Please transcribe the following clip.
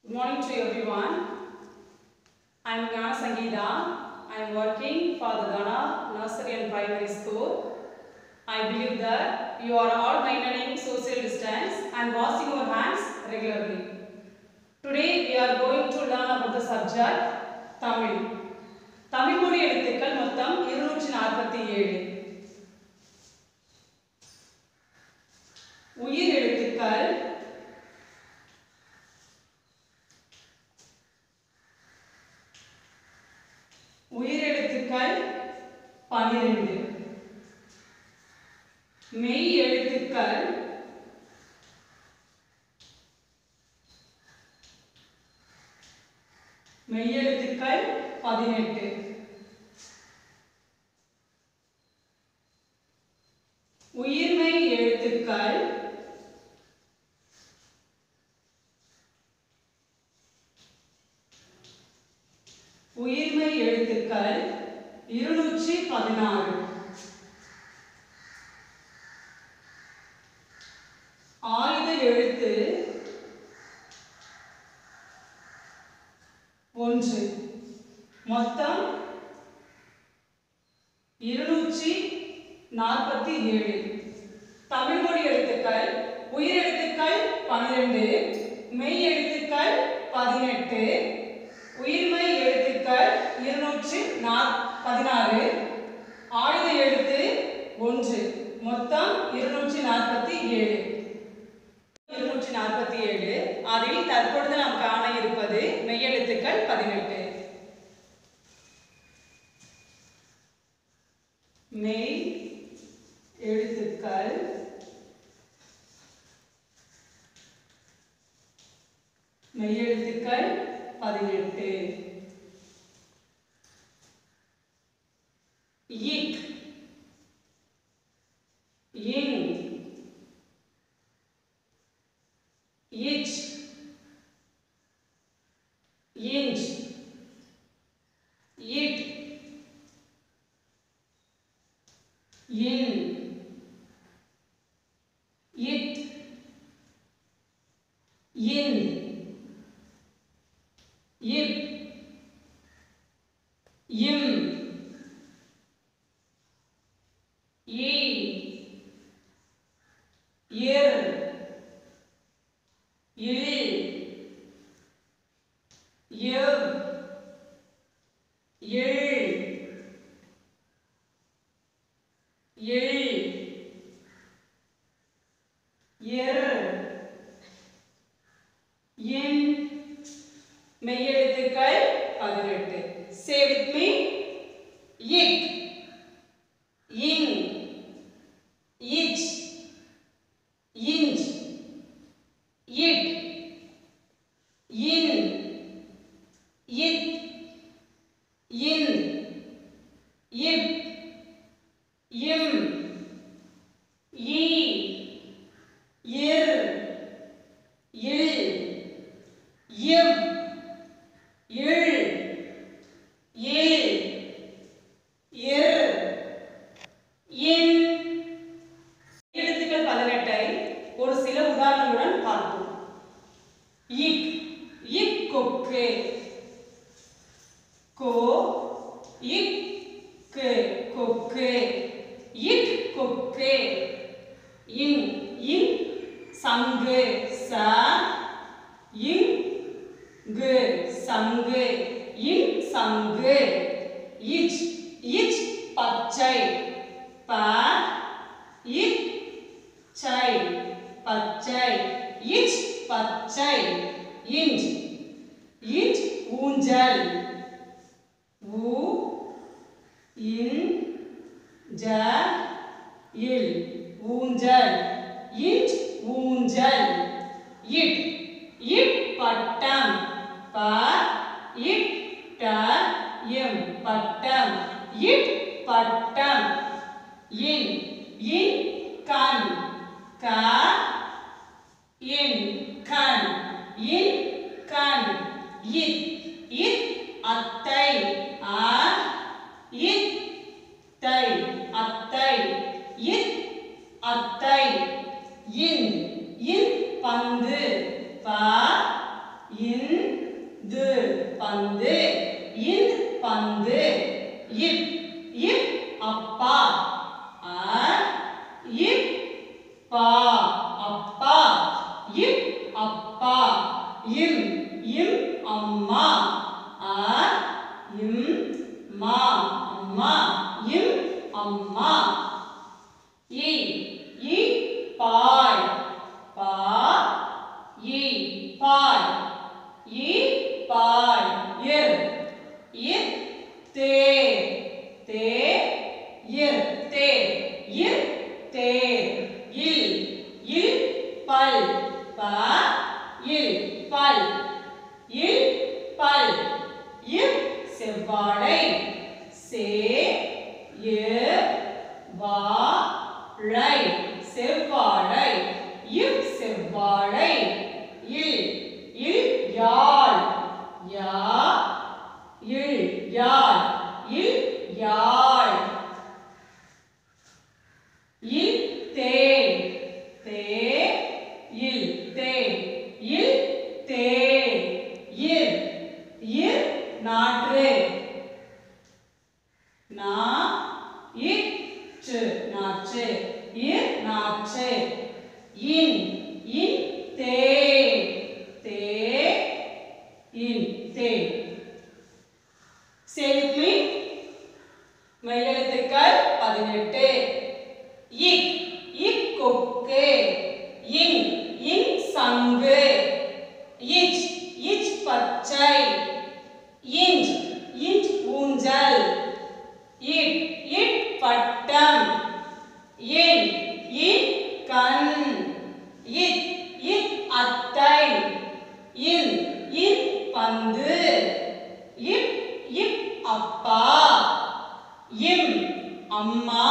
Good morning to everyone. I am Gnana Sangeeta. I am working for the Ghana Nursery and Primary School. I believe that you are all maintaining social distance and washing your hands regularly. Today we are going to learn about the subject Tamil. Tamil மொழி எழுத்துக்கள் மொத்தம் இருநூற்றி நாற்பத்தி ஏழு உயிர் எழுத்துக்கள் உயிரெழுத்துக்கள் பனிரெண்டு மெய் எழுத்துக்கள் மெய்யெழுத்துக்கள் பதினெட்டு உயிர்மெய் எழுத்துக்கள் உயிர்மெய் எழுத்துக்கள் இருநூற்றி பதினாறு ஆயுத எழுத்து ஒன்று மொத்தம் இருநூற்றி நாற்பத்தி ஏழு தமிழ் மொழி எழுத்துக்கள் உயிர் எழுத்துக்கள் பன்னிரண்டு மெய் எழுத்துக்கள் பதினெட்டு உயிர்மெய் எழுத்துக்கள் இருநூற்றி நா- பதினாறு ஆயுத எழுத்து ஒன்று மொத்தம் இருநூற்றி நாற்பத்தி ஏழு இருநூற்றி நாற்பத்தி ஏழு அதில் தற்பொழுது நாம் காண இருப்பது மெய்யெழுத்துக்கள் பதினெட்டு மெய் எழுத்துக்கள் மெய்யெழுத்துக்கள் பதினெட்டு இக் இங் இச் இன்ச் இட் இன் இட் இன் இப் இம் ஈ இர் இல் இவ் இல் இல் இர் இன் மெய்யெழுத்துக்கள் பதினெட்டு சே வித் மீ இக் இங் இச் இன்ச் இட் இன் இத் இன் இப் இம் ஈ இர் இல் இவ் இல் இல் இர் இன் எழுத்துக்கள் பதினெட்டை ஒரு சில உதாரணங்களுடன் பார்ப்போம் இக் இக் கொக்கு கோ இக் கு கொக்கு இக் கொக்கு இன் இன் சங்கு ச இங் கு சங்கு இன் சங்கு இச் இச் பச்சை ப இச் சை பச்சை இச் பச்சை இஞ்ச் இஞ்ச் ஊஞ்சல் ஊ இன் ஜ இல் ஊஞ்சல் இஞ்ச் ஊஞ்சல் இட் இட் பட்டம் ப இட் ட எம் பட்டம் இட் பட்டம் இன் இன் கண் க இன் கண் இன் கண் இத் இத் அத்தை ஆ இத் தை அத்தை இத் அத்தை இன் இன் பந்து ப இன் பாய் பா இ பாய் இ பாய் இர் இர் தே தே இர் தே இர் தே இல் இல் பல் ப இல் பல் இல் பல் இர் செவ்வாழை சே எ வாழை செவ்வாழை இவ் செவ்வாழை இல் இல் யாழ் யா இல் யாழ் இல் யாழ் இல் தே தே இல் தே இல் தே இர் இர் நாற்று நா இற்று நாற்று இர் நாற்று இன் இன் தே தே இன் தே Say with me. மெய்யெழுத்துக்கள் பதினெட்டு இக் இக் கொக்கு இங் இங் சங்கு இச் இச் பச்சை இஞ்ச் இஞ்ச் ஊஞ்சல் இட் இட் பட்டம் இன் இன் கண் இத் இத் அத்தை இன் இன் பந்து இப் இப் அப்பா இம் அம்மா